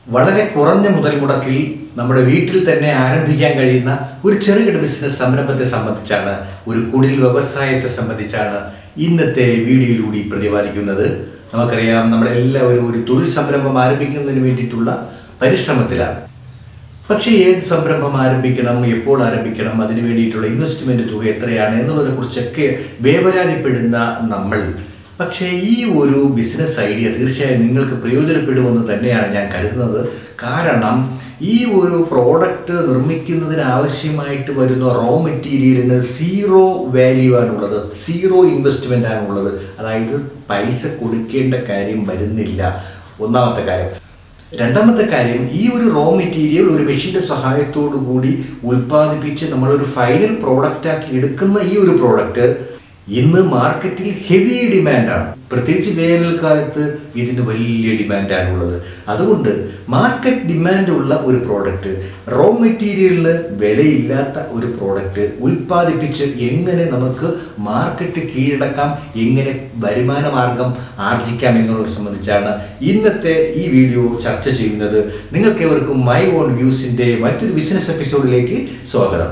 വളരെ കുറഞ്ഞ മുതൽ മുടക്കിൽ നമ്മുടെ വീട്ടിൽ തന്നെ ആരംഭിക്കാൻ കഴിയുന്ന ഒരു ചെറുകിട ബിസിനസ് സംരംഭത്തെ സംബന്ധിച്ചാണ് ഒരു കുടിൽ വ്യവസായത്തെ സംബന്ധിച്ചാണ് ഇന്നത്തെ വീഡിയോയിലൂടെ പ്രതിപാദിക്കുന്നത് നമുക്കറിയാം നമ്മളെല്ലാവരും ഒരു തൊഴിൽ സംരംഭം ആരംഭിക്കുന്നതിന് വേണ്ടിയിട്ടുള്ള പരിശ്രമത്തിലാണ് പക്ഷേ ഏത് സംരംഭം ആരംഭിക്കണം എപ്പോൾ ആരംഭിക്കണം അതിന് വേണ്ടിയിട്ടുള്ള ഇൻവെസ്റ്റ്മെന്റ് തുക എത്രയാണ് എന്നുള്ളതിനെ കുറിച്ചൊക്കെ വേവലാതിപ്പെടുന്ന നമ്മൾ പക്ഷേ ഈ ഒരു ബിസിനസ് ഐഡിയ തീർച്ചയായും നിങ്ങൾക്ക് പ്രയോജനപ്പെടുമെന്ന് തന്നെയാണ് ഞാൻ കരുതുന്നത് കാരണം ഈ ഒരു പ്രോഡക്റ്റ് നിർമ്മിക്കുന്നതിന് ആവശ്യമായിട്ട് വരുന്ന റോ മെറ്റീരിയലിന് സീറോ വാല്യൂ ആണുള്ളത് സീറോ ഇൻവെസ്റ്റ്മെൻ്റ് ആണുള്ളത് അതായത് പൈസ കൊടുക്കേണ്ട കാര്യം വരുന്നില്ല ഒന്നാമത്തെ കാര്യം രണ്ടാമത്തെ കാര്യം ഈ ഒരു റോ മെറ്റീരിയൽ ഒരു മെഷീൻ്റെ സഹായത്തോടു കൂടി ഉൽപ്പാദിപ്പിച്ച് നമ്മളൊരു ഫൈനൽ പ്രോഡക്റ്റ് ആക്കി എടുക്കുന്ന ഈ ഒരു പ്രോഡക്റ്റ് ഇന്ന് മാർക്കറ്റിൽ ഹെവി ഡിമാൻഡാണ് പ്രത്യേകിച്ച് വേനൽക്കാലത്ത് ഇതിന് വലിയ ഡിമാൻഡാണുള്ളത് അതുകൊണ്ട് മാർക്കറ്റ് ഡിമാൻഡ് ഉള്ള ഒരു പ്രോഡക്റ്റ് റോ മെറ്റീരിയലിന് വിലയില്ലാത്ത ഒരു പ്രോഡക്റ്റ് ഉൽപ്പാദിപ്പിച്ച് എങ്ങനെ നമുക്ക് മാർക്കറ്റ് കീഴടക്കാം എങ്ങനെ വരുമാന മാർഗം ആർജിക്കാം എന്നുള്ളത് സംബന്ധിച്ചാണ് ഇന്നത്തെ ഈ വീഡിയോ ചർച്ച ചെയ്യുന്നത് നിങ്ങൾക്കേവർക്കും മൈ ഓൺ വ്യൂസിൻ്റെ മറ്റൊരു ബിസിനസ് എപ്പിസോഡിലേക്ക് സ്വാഗതം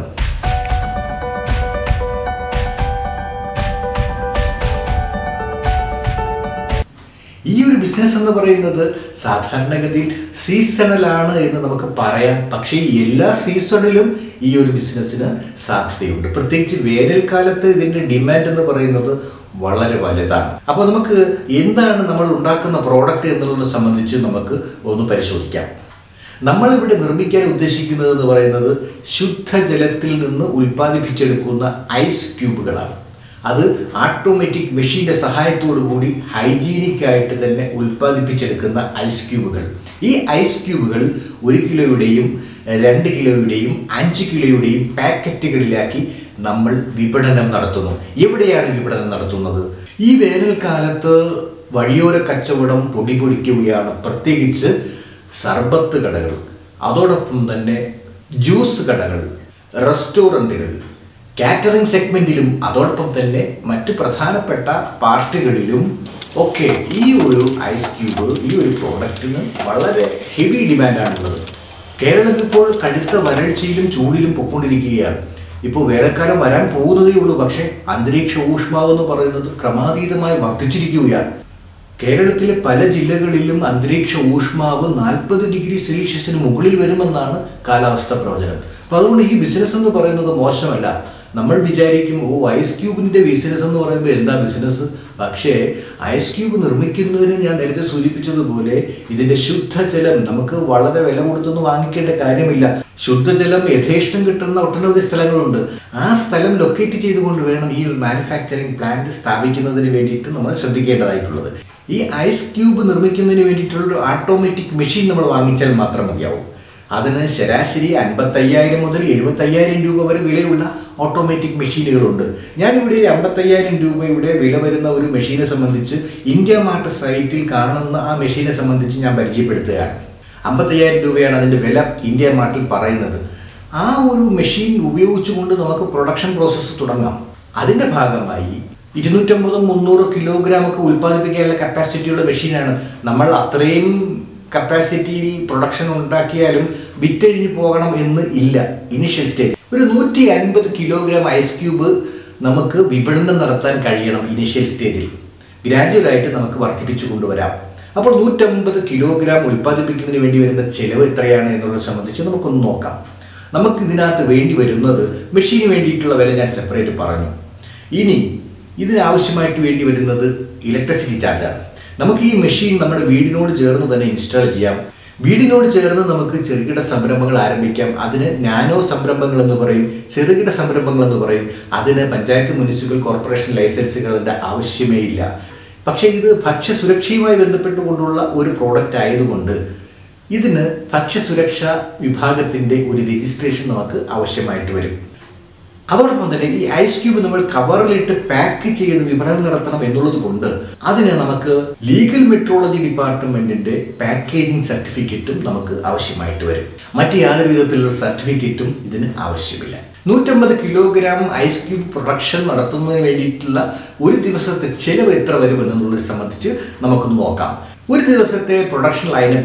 ഈ ഒരു ബിസിനസ് എന്ന് പറയുന്നത് സാധാരണഗതിയിൽ സീസണലാണ് എന്ന് നമുക്ക് പറയാം പക്ഷേ എല്ലാ സീസണിലും ഈ ഒരു ബിസിനസ്സിന് സാധ്യതയുണ്ട് പ്രത്യേകിച്ച് വേനൽക്കാലത്ത് ഇതിൻ്റെ ഡിമാൻഡ് എന്ന് പറയുന്നത് വളരെ വലുതാണ് അപ്പോൾ നമുക്ക് എന്താണ് നമ്മൾ ഉണ്ടാക്കുന്ന പ്രോഡക്റ്റ് എന്നുള്ളത് സംബന്ധിച്ച് നമുക്ക് ഒന്ന് പരിശോധിക്കാം നമ്മളിവിടെ നിർമ്മിക്കാൻ ഉദ്ദേശിക്കുന്നത് എന്ന് പറയുന്നത് ശുദ്ധജലത്തിൽ നിന്ന് ഉൽപ്പാദിപ്പിച്ചെടുക്കുന്ന ഐസ് ക്യൂബുകളാണ് അത് ഓട്ടോമാറ്റിക് മെഷീൻ്റെ സഹായത്തോടു കൂടി ഹൈജീനിക് ആയിട്ട് തന്നെ ഉൽപ്പാദിപ്പിച്ചെടുക്കുന്ന ഐസ് ക്യൂബുകൾ ഈ ഐസ് ക്യൂബുകൾ ഒരു കിലോയുടെയും രണ്ട് കിലോയുടെയും അഞ്ച് കിലോയുടെയും പാക്കറ്റുകളിലാക്കി നമ്മൾ വിപണനം നടത്തുന്നു എവിടെയാണ് വിപണനം നടത്തുന്നത് ഈ വേനൽക്കാലത്ത് വഴിയോര കച്ചവടം പൊടി പൊടിക്കുകയാണ് പ്രത്യേകിച്ച് സർബത്ത് കടകൾ അതോടൊപ്പം തന്നെ ജ്യൂസ് കടകൾ റെസ്റ്റോറൻറ്റുകൾ കാറ്ററിംഗ് സെഗ്മെന്റിലും അതോടൊപ്പം തന്നെ മറ്റ് പ്രധാനപ്പെട്ട പാർട്ടികളിലും ഒക്കെ ഈ ഒരു ഐസ് ക്യൂബ് ഈ ഒരു പ്രോഡക്റ്റിന് വളരെ ഹെവി ഡിമാൻഡാണുള്ളത് കേരളം ഇപ്പോൾ കടുത്ത വരൾച്ചയിലും ചൂടിലും പൊക്കൊണ്ടിരിക്കുകയാണ് ഇപ്പോൾ വേനൽക്കാലം വരാൻ പോകുന്നതേ ഉള്ളൂ പക്ഷേ അന്തരീക്ഷ ഊഷ്മാവ് എന്ന് പറയുന്നത് ക്രമാതീതമായി വർദ്ധിച്ചിരിക്കുകയാണ് കേരളത്തിലെ പല ജില്ലകളിലും അന്തരീക്ഷ ഊഷ്മാവ് നാൽപ്പത് ഡിഗ്രി സെൽഷ്യസിന് മുകളിൽ വരുമെന്നാണ് കാലാവസ്ഥ പ്രവചനം അപ്പോൾ അതുകൊണ്ട് ഈ ബിസിനസ് എന്ന് പറയുന്നത് മോശമല്ല നമ്മൾ വിചാരിക്കും ഓ ഐസ് ക്യൂബിൻ്റെ ബിസിനസ് എന്ന് പറയുമ്പോൾ എന്താ ബിസിനസ് പക്ഷേ ഐസ് ക്യൂബ് നിർമ്മിക്കുന്നതിന് ഞാൻ നേരത്തെ സൂചിപ്പിച്ചതുപോലെ ഇതിൻ്റെ ശുദ്ധജലം നമുക്ക് വളരെ വില കൊടുത്തൊന്നും വാങ്ങിക്കേണ്ട കാര്യമില്ല ശുദ്ധജലം യഥേഷ്ടം കിട്ടുന്ന ഒട്ടനവധി സ്ഥലങ്ങളുണ്ട് ആ സ്ഥലം ലൊക്കേറ്റ് ചെയ്തുകൊണ്ട് വേണം ഈ മാനുഫാക്ചറിങ് പ്ലാന്റ് സ്ഥാപിക്കുന്നതിന് വേണ്ടിയിട്ട് നമ്മൾ ശ്രദ്ധിക്കേണ്ടതായിട്ടുള്ളത് ഈ ഐസ് ക്യൂബ് നിർമ്മിക്കുന്നതിന് വേണ്ടിയിട്ടുള്ള ഒരു ഓട്ടോമാറ്റിക് മെഷീൻ നമ്മൾ വാങ്ങിച്ചാൽ മാത്രം മതിയാവും അതിന് ശരാശരി അൻപത്തയ്യായിരം മുതൽ എഴുപത്തയ്യായിരം രൂപ വരെ വിലയുള്ള ഓട്ടോമാറ്റിക് മെഷീനുകളുണ്ട് ഞാനിവിടെ ഒരു അമ്പത്തയ്യായിരം രൂപയുടെ വില വരുന്ന ഒരു മെഷീനെ സംബന്ധിച്ച് ഇന്ത്യ മാർട്ട് സൈറ്റിൽ കാണുന്ന ആ മെഷീനെ സംബന്ധിച്ച് ഞാൻ പരിചയപ്പെടുത്തുകയാണ് അമ്പത്തയ്യായിരം രൂപയാണ് അതിൻ്റെ വില ഇന്ത്യ മാർട്ടിൽ പറയുന്നത് ആ ഒരു മെഷീൻ ഉപയോഗിച്ചുകൊണ്ട് നമുക്ക് പ്രൊഡക്ഷൻ പ്രോസസ്സ് തുടങ്ങാം അതിൻ്റെ ഭാഗമായി ഇരുന്നൂറ്റമ്പതും മുന്നൂറ് കിലോഗ്രാം ഒക്കെ ഉൽപ്പാദിപ്പിക്കാനുള്ള കപ്പാസിറ്റിയുള്ള മെഷീനാണ് നമ്മൾ അത്രയും കപ്പാസിറ്റിയിൽ പ്രൊഡക്ഷൻ ഉണ്ടാക്കിയാലും വിറ്റഴിഞ്ഞു പോകണം എന്ന് ഇല്ല ഇനിഷ്യൽ സ്റ്റേജ് ഒരു നൂറ്റി അൻപത് കിലോഗ്രാം ഐസ് ക്യൂബ് നമുക്ക് വിപണനം നടത്താൻ കഴിയണം ഇനിഷ്യൽ സ്റ്റേജിൽ ഗ്രാജുവലായിട്ട് നമുക്ക് വർദ്ധിപ്പിച്ചു കൊണ്ടുവരാം അപ്പോൾ നൂറ്റമ്പത് കിലോഗ്രാം ഉൽപ്പാദിപ്പിക്കുന്നതിന് വേണ്ടി വരുന്ന ചെലവ് എത്രയാണ് എന്നുള്ളത് സംബന്ധിച്ച് നമുക്കൊന്ന് നോക്കാം നമുക്ക് ഇതിനകത്ത് വേണ്ടി വരുന്നത് മെഷീന് വേണ്ടിയിട്ടുള്ള വില ഞാൻ സെപ്പറേറ്റ് പറഞ്ഞു ഇനി ഇതിനാവശ്യമായിട്ട് വേണ്ടി വരുന്നത് ഇലക്ട്രിസിറ്റി ചാർജാണ് നമുക്ക് ഈ മെഷീൻ നമ്മുടെ വീടിനോട് ചേർന്ന് തന്നെ ഇൻസ്റ്റാൾ ചെയ്യാം വീടിനോട് ചേർന്ന് നമുക്ക് ചെറുകിട സംരംഭങ്ങൾ ആരംഭിക്കാം അതിന് നാനോ സംരംഭങ്ങൾ എന്ന് പറയും ചെറുകിട സംരംഭങ്ങൾ എന്ന് പറയും അതിന് പഞ്ചായത്ത് മുനിസിപ്പൽ കോർപ്പറേഷൻ ലൈസൻസുകളുടെ ആവശ്യമേ ഇല്ല പക്ഷേ ഇത് ഭക്ഷ്യസുരക്ഷയുമായി ബന്ധപ്പെട്ടുകൊണ്ടുള്ള ഒരു പ്രോഡക്റ്റ് ആയതുകൊണ്ട് ഇതിന് ഭക്ഷ്യസുരക്ഷാ വിഭാഗത്തിൻ്റെ ഒരു രജിസ്ട്രേഷൻ നമുക്ക് ആവശ്യമായിട്ട് വരും അതോടൊപ്പം തന്നെ ഈ ഐസ് ക്യൂബ് നമ്മൾ കവറിലിട്ട് പാക്ക് ചെയ്ത് വിപണനം നടത്തണം എന്നുള്ളത് കൊണ്ട് അതിന് നമുക്ക് ലീഗൽ മെട്രോളജി ഡിപ്പാർട്ട്മെന്റിന്റെ പാക്കേജിംഗ് സർട്ടിഫിക്കറ്റും നമുക്ക് ആവശ്യമായിട്ട് വരും മറ്റ് യാതൊരു വിധത്തിലുള്ള സർട്ടിഫിക്കറ്റും ഇതിന് ആവശ്യമില്ല നൂറ്റമ്പത് കിലോഗ്രാം ഐസ് ക്യൂബ് പ്രൊഡക്ഷൻ നടത്തുന്നതിന് വേണ്ടിയിട്ടുള്ള ഒരു ദിവസത്തെ ചെലവ് എത്ര വരും എന്നുള്ളത് സംബന്ധിച്ച് നമുക്കൊന്ന് നോക്കാം ഒരു ദിവസത്തെ പ്രൊഡക്ഷൻ ലൈനപ്പിൽ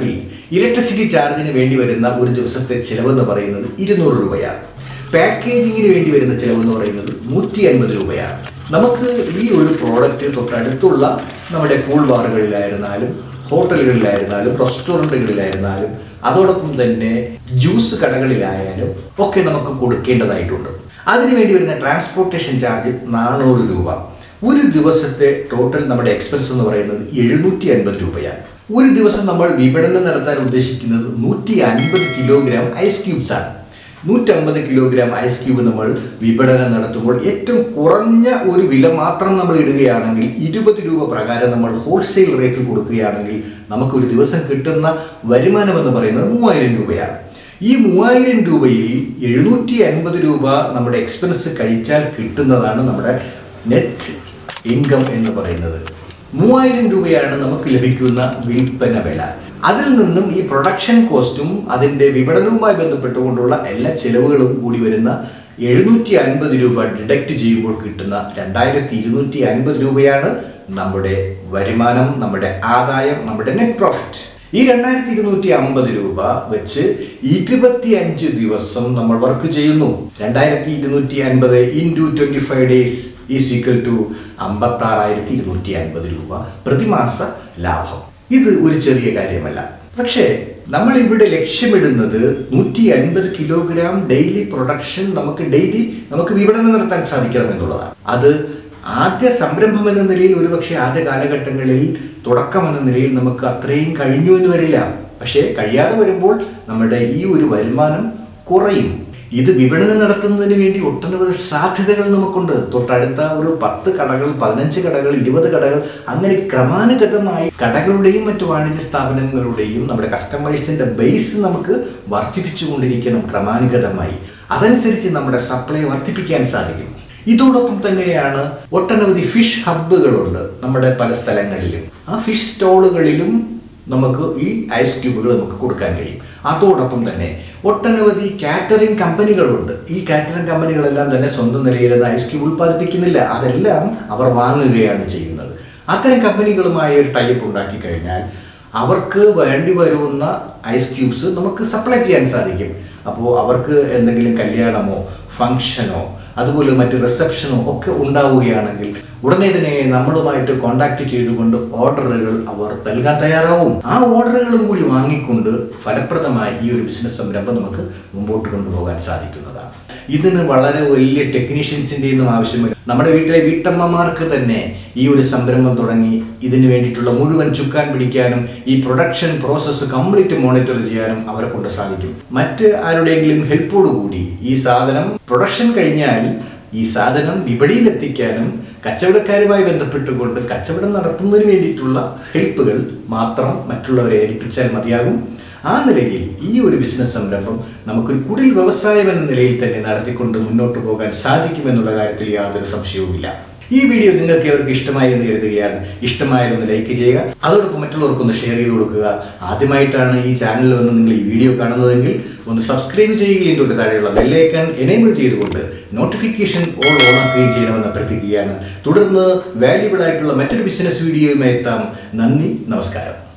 ഇലക്ട്രിസിറ്റി ചാർജിന് വേണ്ടി വരുന്ന ഒരു ദിവസത്തെ ചിലവെന്ന് പറയുന്നത് ഇരുന്നൂറ് രൂപയാണ് പാക്കേജിങ്ങിന് വേണ്ടി വരുന്ന ചിലവെന്ന് പറയുന്നത് നൂറ്റി അൻപത് രൂപയാണ് നമുക്ക് ഈ ഒരു പ്രോഡക്റ്റ് തൊട്ടടുത്തുള്ള നമ്മുടെ കൂൾ ബാറുകളിലായിരുന്നാലും ഹോട്ടലുകളിലായിരുന്നാലും റെസ്റ്റോറൻറ്റുകളിലായിരുന്നാലും അതോടൊപ്പം തന്നെ ജ്യൂസ് കടകളിലായാലും ഒക്കെ നമുക്ക് കൊടുക്കേണ്ടതായിട്ടുണ്ട് അതിനുവേണ്ടി വരുന്ന ട്രാൻസ്പോർട്ടേഷൻ ചാർജ് നാനൂറ് രൂപ ഒരു ദിവസത്തെ ടോട്ടൽ നമ്മുടെ എക്സ്പെൻസ് എന്ന് പറയുന്നത് എഴുന്നൂറ്റി അൻപത് രൂപയാണ് ഒരു ദിവസം നമ്മൾ വിപണനം നടത്താൻ ഉദ്ദേശിക്കുന്നത് നൂറ്റി അൻപത് കിലോഗ്രാം ഐസ് ക്യൂബ്സ് ആണ് നൂറ്റമ്പത് കിലോഗ്രാം ഐസ് ക്യൂബ് നമ്മൾ വിപണനം നടത്തുമ്പോൾ ഏറ്റവും കുറഞ്ഞ ഒരു വില മാത്രം നമ്മൾ ഇടുകയാണെങ്കിൽ ഇരുപത് രൂപ പ്രകാരം നമ്മൾ ഹോൾസെയിൽ റേറ്റിൽ കൊടുക്കുകയാണെങ്കിൽ നമുക്ക് ഒരു ദിവസം കിട്ടുന്ന വരുമാനം എന്ന് പറയുന്നത് മൂവായിരം രൂപയാണ് ഈ മൂവായിരം രൂപയിൽ എഴുന്നൂറ്റി അൻപത് രൂപ നമ്മുടെ എക്സ്പെൻസ് കഴിച്ചാൽ കിട്ടുന്നതാണ് നമ്മുടെ നെറ്റ് ഇൻകം എന്ന് പറയുന്നത് മൂവായിരം രൂപയാണ് നമുക്ക് ലഭിക്കുന്ന വിൽപ്പന വില അതിൽ നിന്നും ഈ പ്രൊഡക്ഷൻ കോസ്റ്റും അതിൻ്റെ വിപണനവുമായി ബന്ധപ്പെട്ടുകൊണ്ടുള്ള എല്ലാ ചെലവുകളും കൂടി വരുന്ന എഴുന്നൂറ്റി അൻപത് രൂപ ഡിഡക്റ്റ് ചെയ്യുമ്പോൾ കിട്ടുന്ന രണ്ടായിരത്തി ഇരുന്നൂറ്റി അൻപത് രൂപയാണ് നമ്മുടെ വരുമാനം നമ്മുടെ ആദായം നമ്മുടെ നെറ്റ് പ്രോഫിറ്റ് ഈ രണ്ടായിരത്തി ഇരുന്നൂറ്റി അമ്പത് രൂപ വെച്ച് ഇരുപത്തി അഞ്ച് ദിവസം നമ്മൾ വർക്ക് ചെയ്യുന്നു രണ്ടായിരത്തി ഇരുന്നൂറ്റി അൻപത് into twenty five days is equal to അമ്പത്തി ആറായിരത്തി ഇരുന്നൂറ്റി അൻപത് രൂപ പ്രതിമാസ ലാഭം ഇത് ഒരു ചെറിയ കാര്യമല്ല പക്ഷേ നമ്മൾ ഇവിടെ ലക്ഷ്യമിടുന്നത് നൂറ്റി അൻപത് കിലോഗ്രാം ഡെയിലി പ്രൊഡക്ഷൻ നമുക്ക് ഡെയിലി നമുക്ക് വിപണനം നടത്താൻ സാധിക്കണം എന്നുള്ളതാണ് അത് ആദ്യ സംരംഭം എന്ന നിലയിൽ ഒരുപക്ഷെ ആദ്യ കാലഘട്ടങ്ങളിൽ തുടക്കം എന്ന നിലയിൽ നമുക്ക് അത്രയും കഴിഞ്ഞു എന്ന് വരില്ല പക്ഷേ കഴിയാതെ വരുമ്പോൾ നമ്മുടെ ഈ ഒരു വരുമാനം കുറയും ഇത് വിപണനം നടത്തുന്നതിന് വേണ്ടി ഒട്ടനവധി സാധ്യതകൾ നമുക്കുണ്ട് തൊട്ടടുത്ത ഒരു പത്ത് കടകൾ പതിനഞ്ച് കടകൾ ഇരുപത് കടകൾ അങ്ങനെ ക്രമാനുഗതമായി കടകളുടെയും മറ്റു വാണിജ്യ സ്ഥാപനങ്ങളുടെയും നമ്മുടെ കസ്റ്റമേഴ്സിന്റെ ബേസ് നമുക്ക് വർദ്ധിപ്പിച്ചുകൊണ്ടിരിക്കണം ക്രമാനുഗതമായി അതനുസരിച്ച് നമ്മുടെ സപ്ലൈ വർദ്ധിപ്പിക്കാൻ സാധിക്കും ഇതോടൊപ്പം തന്നെയാണ് ഒട്ടനവധി ഫിഷ് ഹബ്ബുകളുണ്ട് നമ്മുടെ പല സ്ഥലങ്ങളിലും ആ ഫിഷ് സ്റ്റോളുകളിലും നമുക്ക് ഈ ഐസ് ക്യൂബുകൾ നമുക്ക് കൊടുക്കാൻ കഴിയും അതോടൊപ്പം തന്നെ ഒട്ടനവധി കാറ്ററിംഗ് കമ്പനികളുണ്ട് ഈ കാറ്ററിംഗ് കമ്പനികളെല്ലാം തന്നെ സ്വന്തം നിലയിൽ ഐസ് ക്യൂബ് ഉൽപ്പാദിപ്പിക്കുന്നില്ല അതെല്ലാം അവർ വാങ്ങുകയാണ് ചെയ്യുന്നത് അത്തരം കമ്പനികളുമായി ഒരു ടൈപ്പ് ഉണ്ടാക്കി കഴിഞ്ഞാൽ അവർക്ക് വേണ്ടി വരുന്ന ഐസ് ക്യൂബ്സ് നമുക്ക് സപ്ലൈ ചെയ്യാൻ സാധിക്കും അപ്പോൾ അവർക്ക് എന്തെങ്കിലും കല്യാണമോ ഫങ്ഷനോ അതുപോലെ മറ്റ് റിസപ്ഷനോ ഒക്കെ ഉണ്ടാവുകയാണെങ്കിൽ ഉടനെ തന്നെ നമ്മളുമായിട്ട് കോണ്ടാക്ട് ചെയ്തുകൊണ്ട് ഓർഡറുകൾ അവർ നൽകാൻ തയ്യാറാവും ആ ഓർഡറുകളും കൂടി വാങ്ങിക്കൊണ്ട് ഫലപ്രദമായി ഈ ഒരു ബിസിനസ് സംരംഭം നമുക്ക് മുമ്പോട്ട് കൊണ്ടുപോകാൻ സാധിക്കുന്നതാണ് ഇതിന് വളരെ വലിയ ടെക്നീഷ്യൻസിൻ്റെ ഒന്നും ആവശ്യമില്ല നമ്മുടെ വീട്ടിലെ വീട്ടമ്മമാർക്ക് തന്നെ ഈ ഒരു സംരംഭം തുടങ്ങി ഇതിന് വേണ്ടിയിട്ടുള്ള മുഴുവൻ ചുക്കാൻ പിടിക്കാനും ഈ പ്രൊഡക്ഷൻ പ്രോസസ്സ് കംപ്ലീറ്റ് മോണിറ്റർ ചെയ്യാനും അവരെ കൊണ്ട് സാധിക്കും മറ്റ് ആരുടെയെങ്കിലും ഹെൽപ്പോടുകൂടി ഈ സാധനം പ്രൊഡക്ഷൻ കഴിഞ്ഞാൽ ഈ സാധനം വിപണിയിൽ എത്തിക്കാനും കച്ചവടക്കാരുമായി ബന്ധപ്പെട്ടുകൊണ്ട് കച്ചവടം നടത്തുന്നതിന് വേണ്ടിയിട്ടുള്ള ഹെൽപ്പുകൾ മാത്രം മറ്റുള്ളവരെ ഏൽപ്പിച്ചാൽ മതിയാകും ആ നിലയിൽ ഈ ഒരു ബിസിനസ് സംരംഭം നമുക്കൊരു കുടിൽ വ്യവസായം എന്ന നിലയിൽ തന്നെ നടത്തിക്കൊണ്ട് മുന്നോട്ട് പോകാൻ സാധിക്കുമെന്നുള്ള കാര്യത്തിൽ യാതൊരു സംശയവുമില്ല ഈ വീഡിയോ നിങ്ങൾക്ക് ഏവർക്ക് ഇഷ്ടമായി എന്ന് കരുതുകയാണ് ഇഷ്ടമായാലൊന്ന് ലൈക്ക് ചെയ്യുക അതോടൊപ്പം മറ്റുള്ളവർക്കൊന്ന് ഷെയർ ചെയ്ത് കൊടുക്കുക ആദ്യമായിട്ടാണ് ഈ ചാനലിൽ വന്ന് നിങ്ങൾ ഈ വീഡിയോ കാണുന്നതെങ്കിൽ ഒന്ന് സബ്സ്ക്രൈബ് ചെയ്യുകയും തൊട്ട് താഴെയുള്ള ബെല്ലൈക്കൺ എനേബിൾ ചെയ്തുകൊണ്ട് നോട്ടിഫിക്കേഷൻ ഓൾ ഓൺ ആക്കുകയും ചെയ്യണമെന്ന് അഭ്യർത്ഥിക്കുകയാണ് തുടർന്ന് വാല്യുബിൾ ആയിട്ടുള്ള മറ്റൊരു ബിസിനസ് വീഡിയോയുമായി എത്താം നന്ദി നമസ്കാരം